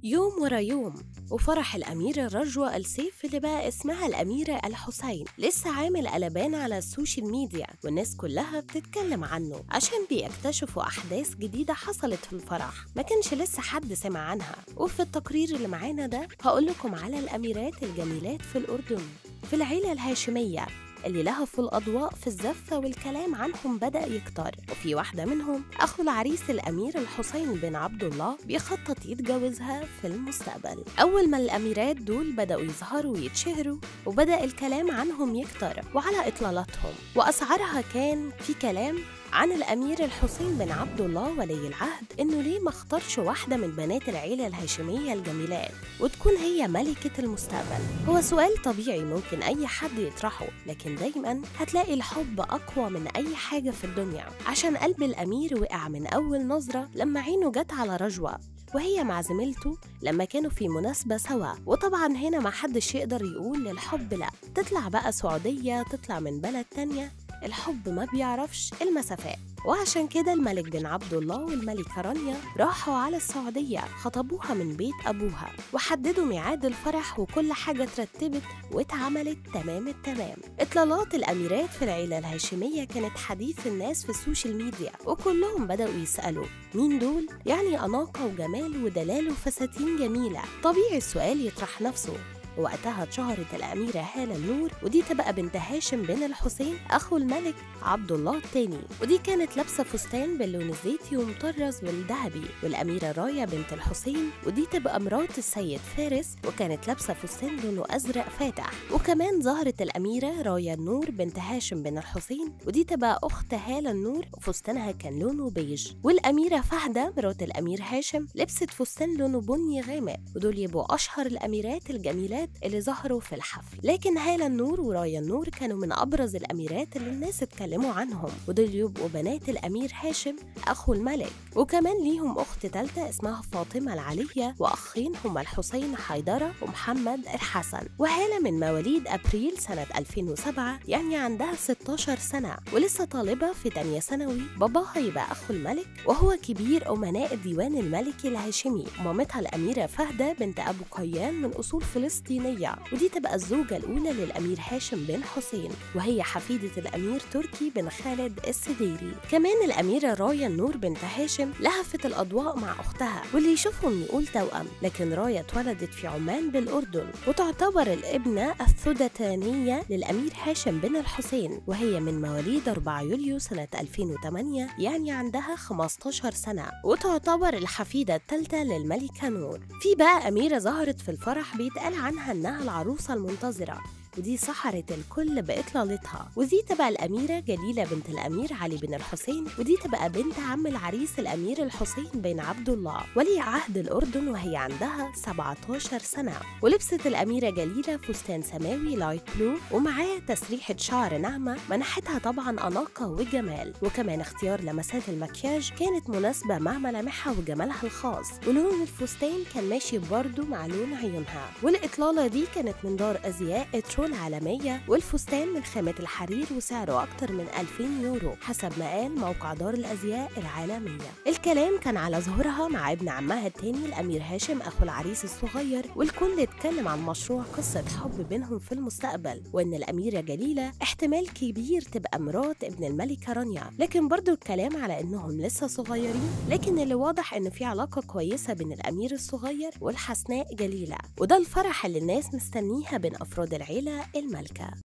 يوم ورا يوم وفرح الأميرة رجوة السيف اللي بقى اسمها الأميرة الحسين لسه عامل قلبان على السوشيال ميديا والناس كلها بتتكلم عنه عشان بيكتشفوا أحداث جديدة حصلت في الفرح ما كانش لسه حد سمع عنها وفي التقرير اللي معانا ده هقول لكم على الأميرات الجميلات في الأردن في العيلة الهاشمية اللي لهفوا الأضواء في الزفة والكلام عنهم بدأ يكتر وفي واحدة منهم أخو العريس الأمير الحسين بن عبد الله بيخطط يتجوزها في المستقبل أول ما الأميرات دول بدأوا يظهروا ويتشهروا وبدأ الكلام عنهم يكتر وعلى إطلالاتهم وأسعارها كان في كلام عن الأمير الحسين بن عبد الله ولي العهد إنه ليه ما اختارش واحدة من بنات العيلة الهاشمية الجميلات وتكون هي ملكة المستقبل هو سؤال طبيعي ممكن أي حد يطرحه لكن دايما هتلاقي الحب أقوى من أي حاجة في الدنيا عشان قلب الأمير وقع من أول نظرة لما عينه جت على رجوة وهي مع زميلته لما كانوا في مناسبة سوا وطبعا هنا ما حدش يقدر يقول للحب لا تطلع بقى سعودية تطلع من بلد تانية الحب ما بيعرفش المسافات وعشان كده الملك بن عبد الله والملكة رانيا راحوا على السعودية خطبوها من بيت أبوها وحددوا ميعاد الفرح وكل حاجة اترتبت واتعملت تمام التمام إطلالات الأميرات في العيلة الهاشمية كانت حديث الناس في السوشيال ميديا وكلهم بدأوا يسألوا مين دول؟ يعني أناقة وجمال ودلال وفساتين جميلة طبيعي السؤال يطرح نفسه وقتها اتشهرت الأميرة هالة النور ودي تبقى بنت هاشم بن الحسين أخو الملك عبد الله الثاني ودي كانت لابسة فستان باللون الزيتي ومطرز بالذهبي والأميرة رايا بنت الحسين ودي تبقى مرات السيد فارس وكانت لابسة فستان لونه أزرق فاتح وكمان ظهرت الأميرة رايا النور بنت هاشم بن الحسين ودي تبقى أخت هالة النور وفستانها كان لونه بيج والأميرة فهدة مرات الأمير هاشم لبست فستان لونه بني غامق ودول يبقوا أشهر الأميرات الجميلات اللي ظهروا في الحفل لكن هالة النور ورايا النور كانوا من أبرز الأميرات اللي الناس اتكلموا عنهم ودول يبقوا بنات الأمير هاشم أخو الملك وكمان ليهم أخت تالتة اسمها فاطمة العلية وأخين هما الحسين حيدرة ومحمد الحسن وهالة من مواليد أبريل سنة 2007 يعني عندها 16 سنة ولسه طالبة في تانية ثانوي باباها يبقى أخو الملك وهو كبير أمناء الديوان الملكي الهاشمي ومامتها الأميرة فهدة بنت أبو قيان من أصول فلسطينية ودي تبقى الزوجة الأولى للأمير هاشم بن حسين وهي حفيدة الأمير تركي بن خالد السديري كمان الأميرة رايا النور بنت هاشم لهفت الأضواء مع أختها واللي يشوفهم يقول توأم لكن رايا اتولدت في عمان بالأردن وتعتبر الابنة الثدتانية للأمير هاشم بن الحسين وهي من مواليد 4 يوليو سنة 2008 يعني عندها 15 سنة وتعتبر الحفيدة الثالثة للملكة نور في بقى أميرة ظهرت في الفرح بيتقال عنها إنها العروسة المنتظرة ودي سحرت الكل بإطلالتها ودي تبقى الأميرة جليلة بنت الأمير علي بن الحسين ودي تبقى بنت عم العريس الأمير الحسين بن عبد الله ولي عهد الأردن وهي عندها 17 سنة ولبست الأميرة جليلة فستان سماوي لايت بلو ومعاه تسريحة شعر ناعمة منحتها طبعا أناقة وجمال وكمان اختيار لمسات المكياج كانت مناسبة مع ملامحها وجمالها الخاص ولون الفستان كان ماشي برضه مع لون عيونها والإطلالة دي كانت من دار أزياء بترول عالمية والفستان من خامة الحرير وسعره أكتر من 2000 يورو حسب ما قال موقع دار الأزياء العالمية الكلام كان على ظهورها مع ابن عمها التاني الأمير هاشم أخو العريس الصغير والكل اتكلم عن مشروع قصة حب بينهم في المستقبل وإن الأميرة جليلة احتمال كبير تبقى مرات ابن الملكة رانيا لكن برضو الكلام على إنهم لسه صغيرين لكن اللي واضح إن في علاقة كويسة بين الأمير الصغير والحسناء جليلة وده الفرح اللي الناس مستنيها بين أفراد العيلة الملكة